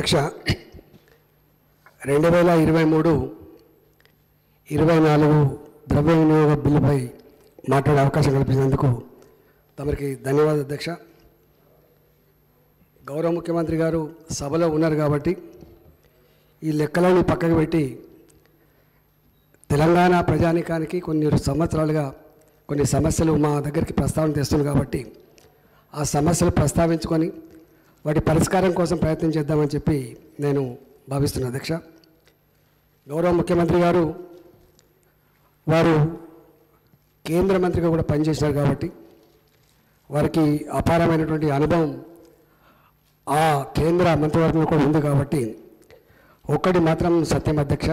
అధ్యక్ష రెండు వేల ఇరవై మూడు ఇరవై నాలుగు ద్రవ్య వినియోగ బిల్లుపై మాట్లాడే అవకాశం కల్పించినందుకు తమరికి ధన్యవాదాలు అధ్యక్ష గౌరవ ముఖ్యమంత్రి గారు సభలో ఉన్నారు కాబట్టి ఈ లెక్కలని పక్కకు పెట్టి తెలంగాణ ప్రజానికానికి కొన్ని సంవత్సరాలుగా కొన్ని సమస్యలు మా దగ్గరికి ప్రస్తావన తెస్తుంది కాబట్టి ఆ సమస్యలు ప్రస్తావించుకొని వాటి పరిష్కారం కోసం ప్రయత్నం చేద్దామని చెప్పి నేను భావిస్తున్నాను అధ్యక్ష గౌరవ ముఖ్యమంత్రి గారు వారు కేంద్ర మంత్రిగా కూడా పనిచేసినారు కాబట్టి వారికి అపారమైనటువంటి అనుభవం ఆ కేంద్ర మంత్రివర్గంలో కూడా ఉంది కాబట్టి ఒక్కటి మాత్రం సత్యం అధ్యక్ష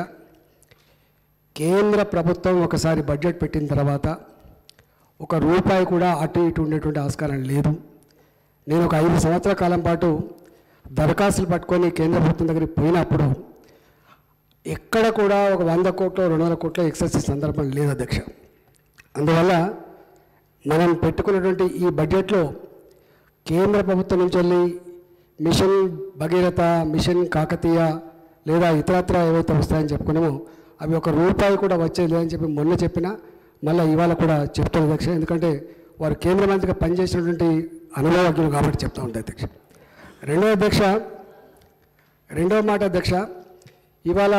కేంద్ర ప్రభుత్వం ఒకసారి బడ్జెట్ పెట్టిన తర్వాత ఒక రూపాయి కూడా అటు ఇటు ఉండేటువంటి ఆస్కారం లేదు నేను ఒక ఐదు సంవత్సరాల కాలం పాటు దరఖాస్తులు పట్టుకొని కేంద్ర ప్రభుత్వం దగ్గరికి పోయినప్పుడు ఎక్కడ కూడా ఒక వంద కోట్లు రెండు వందల కోట్ల ఎక్సెస్ సందర్భం లేదు అధ్యక్ష అందువల్ల మనం పెట్టుకున్నటువంటి ఈ బడ్జెట్లో కేంద్ర ప్రభుత్వం నుంచి వెళ్ళి మిషన్ భగీరథ మిషన్ కాకతీయ లేదా ఇతరత్ర ఏవైతే వస్తాయని చెప్పుకున్నామో అవి ఒక రూపాయి కూడా వచ్చేది లేదని చెప్పి మొన్న చెప్పినా మళ్ళీ ఇవాళ కూడా చెప్తాను అధ్యక్ష ఎందుకంటే వారు కేంద్ర మంత్రిగా పనిచేసినటువంటి అనుభవజ్ఞులు కాబట్టి చెప్తా ఉంటాయి అధ్యక్ష రెండవ అధ్యక్ష రెండవ మాట అధ్యక్ష ఇవాళ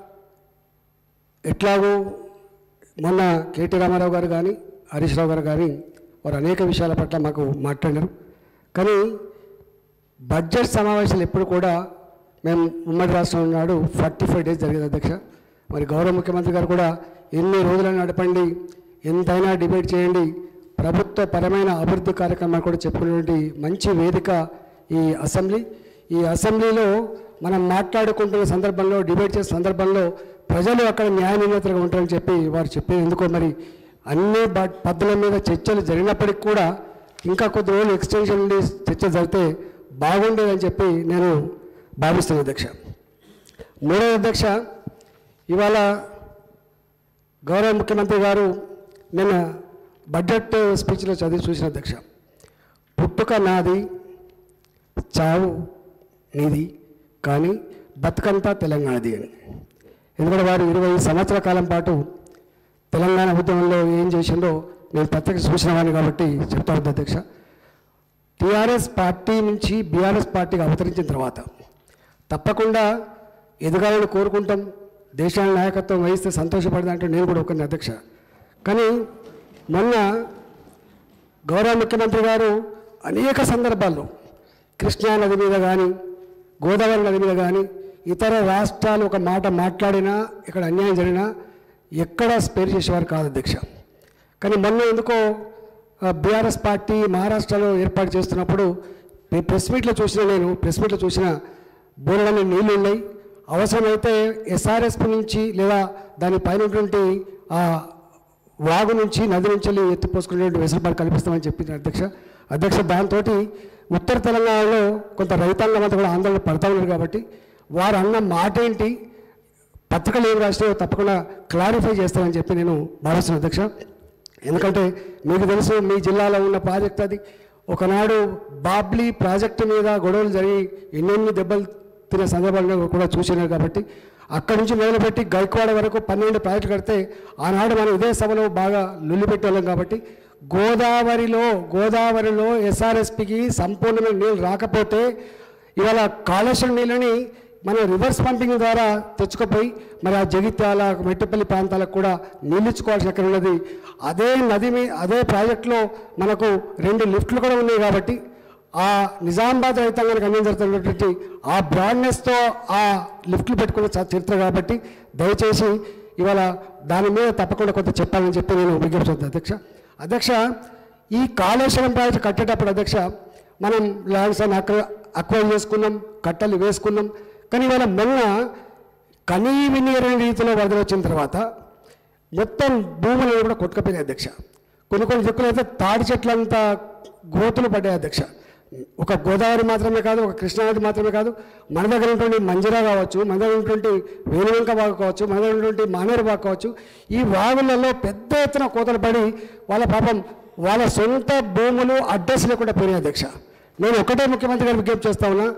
ఎట్లాగో మొన్న కేటీ రామారావు గారు కానీ హరీష్ రావు గారు కానీ వారు అనేక విషయాల పట్ల మాకు మాట్లాడారు కానీ బడ్జెట్ సమావేశాలు ఎప్పుడు కూడా మేము ఉమ్మడి రాష్ట్రం నాడు ఫార్టీ ఫైవ్ డేస్ జరిగేది అధ్యక్ష మరి గౌరవ ముఖ్యమంత్రి గారు కూడా ఎన్ని రోజులను నడపండి ఎంతైనా డిబేట్ చేయండి ప్రభుత్వ పరమైన అభివృద్ధి కార్యక్రమాలు కూడా చెప్పుకునేటువంటి మంచి వేదిక ఈ అసెంబ్లీ ఈ అసెంబ్లీలో మనం మాట్లాడుకుంటున్న సందర్భంలో డిబేట్ చేసే సందర్భంలో ప్రజలు అక్కడ న్యాయ నిర్ణేతలుగా ఉంటారని చెప్పి వారు చెప్పేది ఎందుకో మరి అన్ని బ- పద్ధతుల మీద చర్చలు జరిగినప్పటికీ కూడా ఇంకా కొద్ది రోజులు ఎక్స్టెన్షన్ నుండి చర్చ జరిగితే బాగుండేదని చెప్పి నేను భావిస్తున్నాను అధ్యక్ష మూడవ అధ్యక్ష ఇవాళ గౌరవ ముఖ్యమంత్రి గారు నిన్న బడ్జెట్ స్పీచ్లో చదివి చూసిన అధ్యక్ష పుట్టుక నాది చావు నీది కానీ బతుకంతా తెలంగాణది అని ఎందుకంటే వారు ఇరవై సంవత్సరాల కాలం పాటు తెలంగాణ ఉద్యమంలో ఏం చేసిందో నేను ప్రత్యక్ష చూసిన వాడిని కాబట్టి చెప్తా ఉంది అధ్యక్ష టీఆర్ఎస్ పార్టీ నుంచి బీఆర్ఎస్ పార్టీకి అవతరించిన తర్వాత తప్పకుండా ఎదగాలని కోరుకుంటాం దేశాల నాయకత్వం వహిస్తే సంతోషపడదంటే నేను కూడా ఒకరిని అధ్యక్ష కానీ మొన్న గౌరవ ముఖ్యమంత్రి గారు అనేక సందర్భాల్లో కృష్ణా నది మీద కానీ గోదావరి నది మీద కానీ ఇతర రాష్ట్రాలు ఒక మాట మాట్లాడినా ఇక్కడ అన్యాయం జరిగినా ఎక్కడా స్పేర్ చేసేవారు కాదు అధ్యక్ష కానీ మొన్న ఎందుకో బీఆర్ఎస్ పార్టీ మహారాష్ట్రలో ఏర్పాటు చేస్తున్నప్పుడు ప్రె- ప్రెస్ మీట్లో చూసిన నేను ప్రెస్ మీట్లో చూసిన బోర్లని నీళ్లు ఉన్నాయి అవసరమైతే ఎస్ఆర్ఎస్పి నుంచి లేదా దాని పైన ఉన్నటువంటి ఆ వాగు నుంచి నది నుంచి వెళ్ళి ఎత్తిపోసుకునేటువంటి వెసులుబాటు కల్పిస్తామని చెప్పింది అధ్యక్ష అధ్యక్ష దాంతో ఉత్తర తెలంగాణలో కొంత రైతాంగం అంతా కూడా ఆందోళన పడతా ఉన్నారు కాబట్టి వారు అన్న మాట ఏంటి పత్రికలు ఏం రాసినాయో తప్పకుండా క్లారిఫై చేస్తామని చెప్పి నేను భావిస్తున్నాను అధ్యక్ష ఎందుకంటే మీకు తెలుసు మీ జిల్లాలో ఉన్న ప్రాజెక్ట్ అది ఒకనాడు బాబ్లీ ప్రాజెక్టు మీద గొడవలు జరిగి ఎన్నెన్ని దెబ్బలు తినే సందర్భాలను కూడా చూసినారు కాబట్టి అక్కడి నుంచి మొదలుపెట్టి గైక్వాడ వరకు పన్నెండు ప్రాజెక్టులు కడితే ఆనాడు మనం ఇదే సభలో బాగా లొల్లి పెట్టేవాళ్ళం కాబట్టి గోదావరిలో గోదావరిలో ఎస్ఆర్ఎస్పికి సంపూర్ణమైన నీళ్ళు రాకపోతే ఇవాళ కాళేశ్వరం నీళ్ళని మనం రివర్స్ పంపింగ్ ద్వారా తెచ్చుకుపోయి మరి ఆ జగిత్యాల మెట్టుపల్లి ప్రాంతాలకు కూడా నీళ్ళిచ్చుకోవాల్సిన ఎక్కడ ఉన్నది అదే నది మీ అదే ప్రాజెక్టులో మనకు రెండు లిఫ్ట్లు కూడా ఉన్నాయి కాబట్టి ఆ నిజామాబాద్ రైతాంగానికి అన్యం జరుగుతున్నటువంటి ఆ బ్రాడ్నెస్తో ఆ లిఫ్ట్లు పెట్టుకున్న చ- చరిత్ర కాబట్టి దయచేసి ఇవాళ దాని మీద తప్పకుండా కొంత చెప్పాలని చెప్పి నేను విజ్ఞప్తి చేస్తాను అధ్యక్ష అధ్యక్ష ఈ కాళేశ్వరం ప్రాజెక్టు కట్టేటప్పుడు అధ్యక్ష మనం ల్యాండ్స్ అని అక్వ అక్వైర్ చేసుకున్నాం కట్టలు వేసుకున్నాం కానీ ఇవాళ మొన్న కనీ వినియరని రీతిలో వరదలు వచ్చిన తర్వాత మొత్తం భూములను కూడా కొట్టుకపోయినాయి అధ్యక్ష కొన్ని కొన్ని దిక్కులు అయితే తాడి చెట్లంతా గోతులు పడ్డాయి అధ్యక్ష ఒక గోదావరి మాత్రమే కాదు ఒక కృష్ణానది మాత్రమే కాదు మన దగ్గర ఉన్నటువంటి మంజరా కావచ్చు మన దగ్గర ఉన్నటువంటి వేణువంక వాగు కావచ్చు మన దగ్గర ఉన్నటువంటి మానేరు వాగు కావచ్చు ఈ వాగులలో పెద్ద ఎత్తున కోతలు పడి వాళ్ళ పాపం వాళ్ళ సొంత భూములు అడ్రస్ లేకుండా పోయినాయి అధ్యక్ష నేను ఒకటే ముఖ్యమంత్రి గారు విజ్ఞప్తి చేస్తా ఉన్నా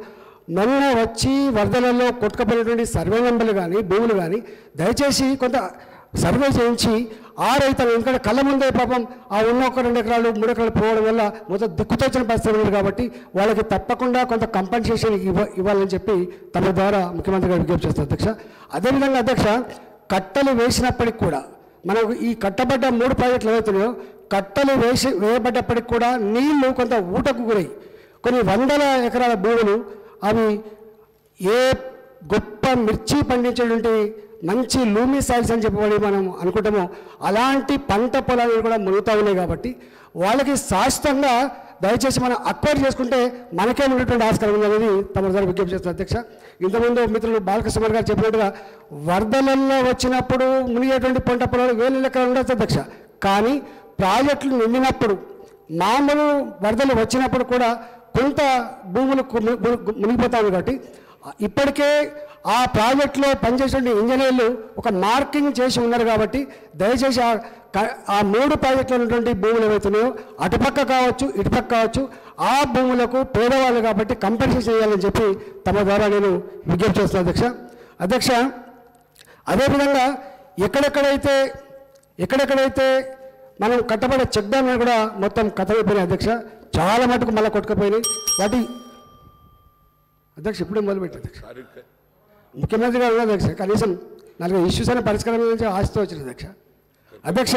మొన్న వచ్చి వరదలలో కొట్టుకుపోయినటువంటి సర్వే నెంబర్లు కానీ భూములు కానీ దయచేసి కొంత సర్వే చేయించి ఆ రైతులు ఎందుకంటే కళ్ళ ముందే పాపం ఆ ఉన్న ఒక రెండు ఎకరాలు మూడు ఎకరాలు పోవడం వల్ల మొత్తం దిక్కుతోచిన పరిస్థితి ఉంది కాబట్టి వాళ్ళకి తప్పకుండా కొంత కంపన్సేషన్ ఇవ్వ ఇవ్వాలని చెప్పి తమ ద్వారా ముఖ్యమంత్రి గారు విజ్ఞప్తి చేస్తారు అధ్యక్ష అదేవిధంగా అధ్యక్ష కట్టలు వేసినప్పటికి కూడా మనకు ఈ కట్టబడ్డ మూడు ప్రాజెక్టులు ఏవైతున్నాయో కట్టలు వేసి వేయబడ్డప్పటికి కూడా నీళ్లు కొంత ఊటకు గురై కొన్ని వందల ఎకరాల భూములు అవి ఏ గొప్ప మిర్చి పండించేటువంటి మంచి లూమి సాయిల్స్ అని చెప్పబడి మనం అనుకుంటామో అలాంటి పంట పొలాలు కూడా మునుగుతూ ఉన్నాయి కాబట్టి వాళ్ళకి శాశ్వతంగా దయచేసి మనం అక్వైర్ చేసుకుంటే మనకే ఉన్నటువంటి ఆస్కారం ఉందనేది తమ ద్వారా విజ్ఞప్తి చేస్తున్నారు అధ్యక్ష ఇంతకుముందు మిత్రులు బాలకృష్ణ గారు చెప్పినట్టుగా వరదలలో వచ్చినప్పుడు మునిగేటువంటి పంట పొలాలు వేల లెక్కలు ఉండొచ్చు అధ్యక్ష కానీ ప్రాజెక్టులు నిండినప్పుడు మామూలు వరదలు వచ్చినప్పుడు కూడా కొంత భూములు కు- ము- ము- మునిగిపోతాయి కాబట్టి ఇప్పటికే ఆ ప్రాజెక్టులో పనిచేసే ఇంజనీర్లు ఒక మార్కింగ్ చేసి ఉన్నారు కాబట్టి దయచేసి ఆ క- ఆ మూడు ప్రాజెక్టులు ఉన్నటువంటి భూములు ఏవైతున్నాయో అటుపక్క కావచ్చు ఇటుపక్క కావచ్చు ఆ భూములకు పేదవాళ్ళు కాబట్టి కంపెన్సేషన్ చేయాలని చెప్పి తమ ద్వారా నేను విజ్ఞప్తి చేస్తున్నాను అధ్యక్ష అధ్యక్ష అదేవిధంగా ఎక్కడెక్కడైతే ఎక్కడెక్కడైతే మనం కట్టబడే చెక్ డ్యామ్ కూడా మొత్తం కథమైపోయినాయి అధ్యక్ష చాలా మటుకు మళ్ళీ కొట్టుకుపోయినాయి వాటి అధ్యక్ష ఇప్పుడే మొదలుపెట్టి అధ్యక్ష ముఖ్యమంత్రి గారు ఉన్నారు అధ్యక్ష కనీసం నాలుగు ఇష్యూస్ అనే పరిష్కారం నుంచి ఆశతో వచ్చిన అధ్యక్ష అధ్యక్ష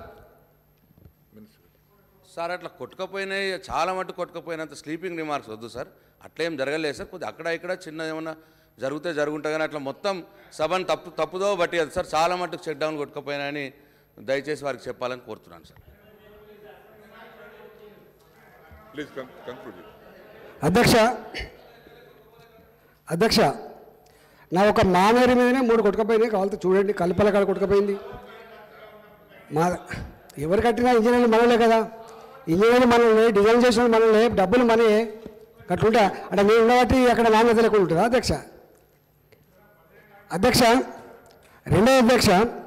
సార్ అట్లా కొట్టుకపోయినాయి చాలా మట్టు కొట్టుకపోయినంత స్లీపింగ్ రిమార్క్స్ వద్దు సార్ అట్లేం జరగలేదు సార్ కొద్దిగా అక్కడ ఇక్కడ చిన్న ఏమన్నా జరిగితే జరుగుంటుంది కానీ అట్లా మొత్తం సభను తప్పు తప్పుదో బట్టి అది సార్ చాలా మట్టుకు చెక్ డౌన్ కొట్టుకపోయినాయని దయచేసి వారికి చెప్పాలని కోరుతున్నాను sir Please con- conclude. it. అధ్యక్ష అధ్యక్ష నా ఒక మానేరు మీదనే మూడు కొట్టుకపోయినాయి కావాలంటే చూడండి కల్పల కాడ కొట్టుకపోయింది మా ఎవరు కట్టినా ఇంజనీర్లు మనలే కదా ఇంజనీర్లు మనల్ని డిజైన్ చేసిన మనల్ని డబ్బులు మనయే కట్టుకుంటా అంటే నేను ఉండబట్టి అక్కడ నాణ్యత లేకుండా ఉంటుందా అధ్యక్ష అధ్యక్ష రెండో అధ్యక్ష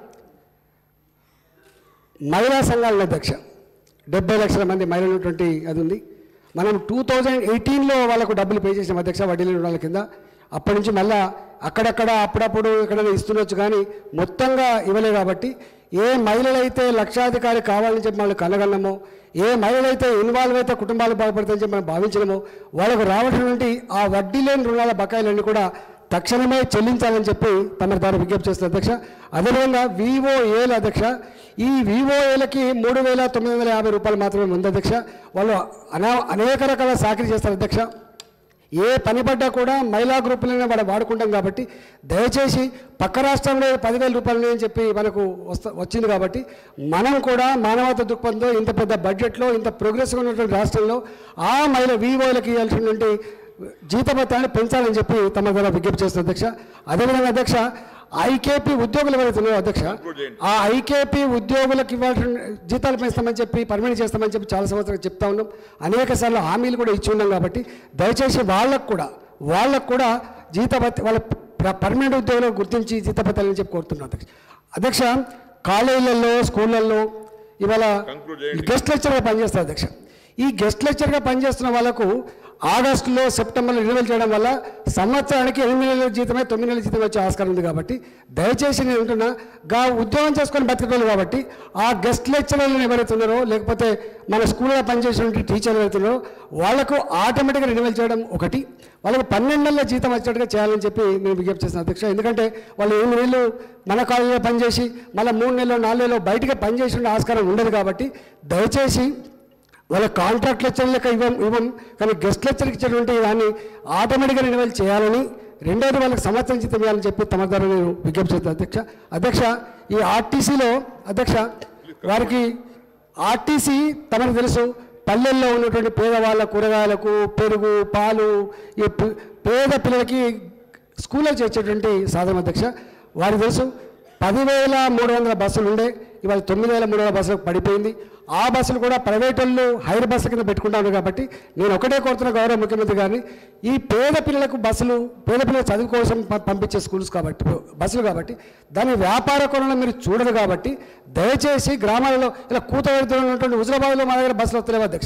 మహిళా సంఘాల అధ్యక్ష డెబ్బై లక్షల మంది మహిళలు ఉన్నటువంటి అది ఉంది మనం టూ థౌజండ్ ఎయిటీన్లో వాళ్ళకు డబ్బులు పే చేసాం అధ్యక్ష వడ్డీ లేని రుణాల కింద అప్పటి నుంచి మళ్ళా అక్కడక్కడ అప్పుడప్పుడు ఎక్కడైనా ఇస్తుండొచ్చు కానీ మొత్తంగా ఇవ్వలే కాబట్టి ఏ మహిళలైతే లక్షాధికారి కావాలని చెప్పి వాళ్ళు కలగలమో ఏ మహిళలైతే ఇన్వాల్వ్ అయితే కుటుంబాలు బాగుపడతాయని చెప్పి మనం భావించడమో వాళ్ళకు రావటువంటి ఆ వడ్డీ లేని రుణాల బకాయిలన్నీ కూడా తక్షణమే చెల్లించాలని చెప్పి తమ ద్వారా విజ్ఞప్తి చేస్తున్నారు అధ్యక్ష అదేవిధంగా వివోఏల అధ్యక్ష ఈ వివోఏలకి మూడు వేల తొమ్మిది వందల యాభై రూపాయలు మాత్రమే ఉంది అధ్యక్ష వాళ్ళు అనా అనేక రకాల సాకరీ చేస్తారు అధ్యక్ష ఏ పని పడ్డా కూడా మహిళా గ్రూపులనే వాడు వాడుకుంటాం కాబట్టి దయచేసి పక్క రాష్ట్రంలో పదివేల రూపాయలు అని చెప్పి మనకు వస్త వచ్చింది కాబట్టి మనం కూడా మానవత దృక్పథంతో ఇంత పెద్ద బడ్జెట్లో ఇంత ప్రోగ్రెస్గా ఉన్నటువంటి రాష్ట్రంలో ఆ మహిళ వివోలకు ఇవ్వాల్సినటువంటి జీతభత్యాన్ని పెంచాలని చెప్పి తమ ద్వారా విజ్ఞప్తి చేస్తున్నారు అధ్యక్ష అదేవిధంగా అధ్యక్ష ఐకేపీ ఉద్యోగులు ఎవరైతే ఉన్నారో అధ్యక్ష ఆ ఐకేపీ ఉద్యోగులకు ఇవ్వాల్సిన జీతాలు పెంచుతామని చెప్పి పర్మనెంట్ చేస్తామని చెప్పి చాలా సంవత్సరాలు చెప్తా ఉన్నాం అనేక సార్లు హామీలు కూడా ఇచ్చి ఉన్నాం కాబట్టి దయచేసి వాళ్ళకు కూడా వాళ్ళకు కూడా జీతభత్య వాళ్ళ ప్ర- పర్మనెంట్ ఉద్యోగులను గుర్తించి జీతభత్యాలని చెప్పి కోరుతున్నాం అధ్యక్ష అధ్యక్ష కాలేజీలలో స్కూళ్ళల్లో ఇవాళ Conclude చేయండి. గెస్ట్ లెక్చర్గా పనిచేస్తారు అధ్యక్ష ఈ గెస్ట్ లెక్చర్గా పనిచేస్తున్న వాళ్ళకు ఆగస్టులో సెప్టెంబర్లో రిన్యూవల్ చేయడం వల్ల సంవత్సరానికి ఎనిమిది నెలల జీతమే తొమ్మిది నెలల జీతం వచ్చే ఆస్కారం ఉంది కాబట్టి దయచేసి నేను అంటున్నా గా ఉద్యోగం చేసుకొని బతికేటోళ్ళు కాబట్టి ఆ గెస్ట్ లెక్చరర్లు ఎవరైతే ఉన్నారో లేకపోతే మన స్కూల్లో పనిచేసినటువంటి టీచర్లు ఎవరైతే ఉన్నారో వాళ్ళకు ఆటోమేటిక్గా రిన్యూవల్ చేయడం ఒకటి వాళ్ళకు పన్నెండు నెలల జీతం వచ్చేట్టుగా చేయాలని చెప్పి నేను విజ్ఞప్తి చేస్తున్నాను అధ్యక్ష ఎందుకంటే వాళ్ళు ఎనిమిది నెలలు మన కాలేజీలో పనిచేసి మళ్ళీ మూడు నెలలు నాలుగు నెలలు బయటకు పనిచేసిన ఆస్కారం ఉండదు కాబట్టి దయచేసి వాళ్ళ కాంట్రాక్ట్ లెక్చర్ లెక్క ఇవ్వం ఇవ్వం కానీ గెస్ట్ లెక్చర్కి ఇచ్చేటువంటి దాన్ని ఆటోమేటిక్గా రెన్యువల్ చేయాలని రెండోది వాళ్ళకి సంవత్సరం జీతం ఇవ్వాలని చెప్పి తమ ద్వారా నేను విజ్ఞప్తి చేస్తాను అధ్యక్ష అధ్యక్ష ఈ ఆర్టీసీలో అధ్యక్ష వారికి ఆర్టీసీ తమకు తెలుసు పల్లెల్లో ఉన్నటువంటి పేదవాళ్ళ కూరగాయలకు పెరుగు పాలు ఈ పి- పేద పిల్లలకి స్కూల్లో చేర్చేటువంటి సాధనం అధ్యక్ష వారికి తెలుసు పదివేల మూడు వందల బస్సులు ఉండే ఇవాళ తొమ్మిది వేల మూడు వందల బస్సులకు పడిపోయింది ఆ బస్సులు కూడా ప్రైవేట్ వాళ్ళు హైర్ బస్సు కింద పెట్టుకుంటాను కాబట్టి నేను ఒకటే కోరుతున్న గౌరవ ముఖ్యమంత్రి గారిని ఈ పేద పిల్లలకు బస్సులు పేద పిల్లల చదువు కోసం ప- పంపించే స్కూల్స్ కాబట్టి బస్సులు కాబట్టి దాని వ్యాపార కోణంలో మీరు చూడరు కాబట్టి దయచేసి గ్రామాలలో ఇలా కూతవేడుతూ ఉన్నటువంటి హుజరాబాద్లో మా దగ్గర బస్సులు వస్తలేవు అధ్యక్ష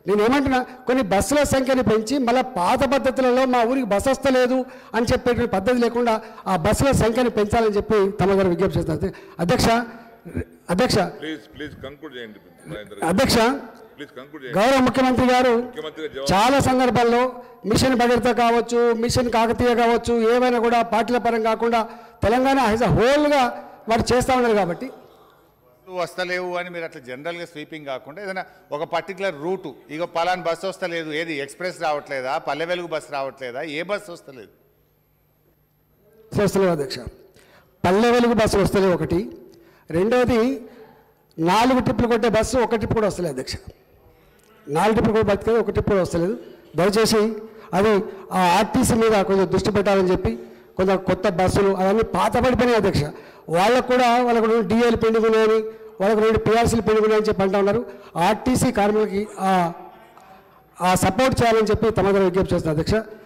నేను ఏమంటున్నా కొన్ని బస్సుల సంఖ్యని పెంచి మళ్ళీ పాత పద్ధతులలో మా ఊరికి బస్సు వస్తలేదు అని చెప్పేటువంటి పద్ధతి లేకుండా ఆ బస్సుల సంఖ్యని పెంచాలని చెప్పి తమ గారు విజ్ఞప్తి చేస్తున్నారు అధ్యక్ష అధ్యక్ష ప్లీజ్ ప్లీజ్ కంక్లూడ్ చేయండి మహేందర్ గారు. అధ్యక్ష ప్లీజ్ కంక్లూడ్ చేయండి గౌరవ ముఖ్యమంత్రి గారు ముఖ్యమంత్రిగా జవాబు చాలా సందర్భాల్లో మిషన్ భగీరథ కావచ్చు మిషన్ కాకతీయ కావచ్చు ఏమైనా కూడా పార్టీల పరం కాకుండా తెలంగాణ యాజ్ అ హోల్గా వారు చేస్తూ ఉన్నారు కాబట్టి వస్తలేవు అని మీరు అట్లా జనరల్గా స్వీపింగ్ కాకుండా ఏదైనా ఒక పర్టికులర్ రూటు ఇక పలాన్ బస్సు వస్తలేదు ఏది ఎక్స్ప్రెస్ రావట్లేదా పల్లె వెలుగు బస్సు రావట్లేదా ఏ బస్సు వస్తలేదు వస్తలేవు అధ్యక్ష పల్లె వెలుగు బస్సు వస్తలేవు ఒకటి రెండవది నాలుగు ట్రిప్పులు కొట్టే బస్సు ఒక ట్రిప్ కూడా వస్తలేదు అధ్యక్ష నాలుగు ట్రిప్పులు కూడా బతికేది ఒక ట్రిప్ కూడా వస్తలేదు దయచేసి అది ఆ ఆర్టీసీ మీద కొంచెం దృష్టి పెట్టాలని చెప్పి కొంత కొత్త బస్సులు అవన్నీ పాత పడిపోయినాయి అధ్యక్ష వాళ్ళకు కూడా వాళ్ళకు రెండు డిఏలు పెండింగ్ ఉన్నాయని వాళ్ళకు రెండు పిఆర్సీలు పెండింగ్ ఉన్నాయని చెప్పి అంటా ఉన్నారు ఆర్టీసీ కార్మికులకి ఆ ఆ సపోర్ట్ చేయాలని చెప్పి తమ దగ్గర విజ్ఞప్తి చేస్తున్నారు అధ్యక్ష